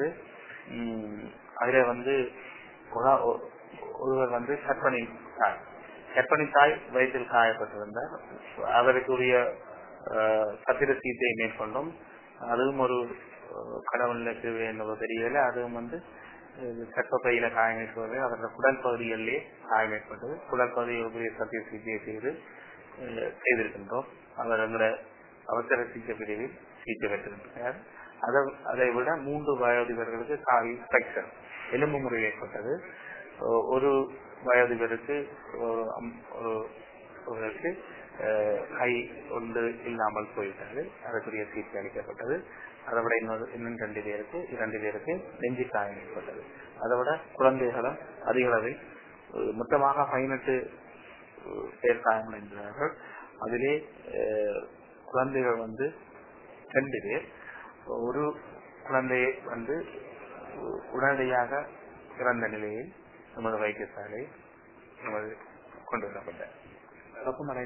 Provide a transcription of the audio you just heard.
உம், அதுல வந்து ஒரு- ஒ- ஒருவர் வந்து கற்பனை தாய் கற்பனை தாய் வயிற்றில் காயப்பட்டிருந்தார் அவருக்குரிய அஹ், சத்திர சீத்தை மேற்கொண்டும் அதுவும் ஒரு அஹ், கடவுளுக்கு என்னவோ தெரியல அதுவும் வந்து அஹ், கற்பப்பையில காயம் ஏற்படுவது அவருடைய குடல் பகுதிகளிலே காயம் ஏற்பட்டது குடல் பகுதியில் சத்திய சிகிச்சையை செய்து அஹ், செய்திருக்கின்றோம் அவர் எங்களை அவசர சிகிச்சை பிரிவில் சிகிச்சை பெற்றிருக்கிறார் அதை அதை விட மூன்று வயோதிபர்களுக்கு கால் ஃபிராக்சர் எலும்பு முறிவு ஏற்பட்டது ஒ- ஒரு வயோதிபருக்கு ஒரு அம்- ஒரு ஒருவருக்கு அஹ், கை ஒன்று இல்லாமல் போய்விட்டது அதற்குரிய சிகிச்சை அளிக்கப்பட்டது அதை விட இன்னொரு இன்னும் ரெண்டு பேருக்கு இரண்டு பேருக்கு நெஞ்சு காயம் ஏற்பட்டது அதை விட குழந்தைகளும் அதிக அளவில் அஹ், மொத்தமாக பதினெட்டு அஹ், பேர் காயமடைந்தார்கள் அதிலே அஹ், குழந்தைகள் வந்து ரெண்டு பேர் ஒரு குழந்தையை வந்து உ- உடனடியாக இறந்த நிலையில் நமது வைத்தியசாலை நமது கொண்டு வரப்பட்ட வெப்பமடை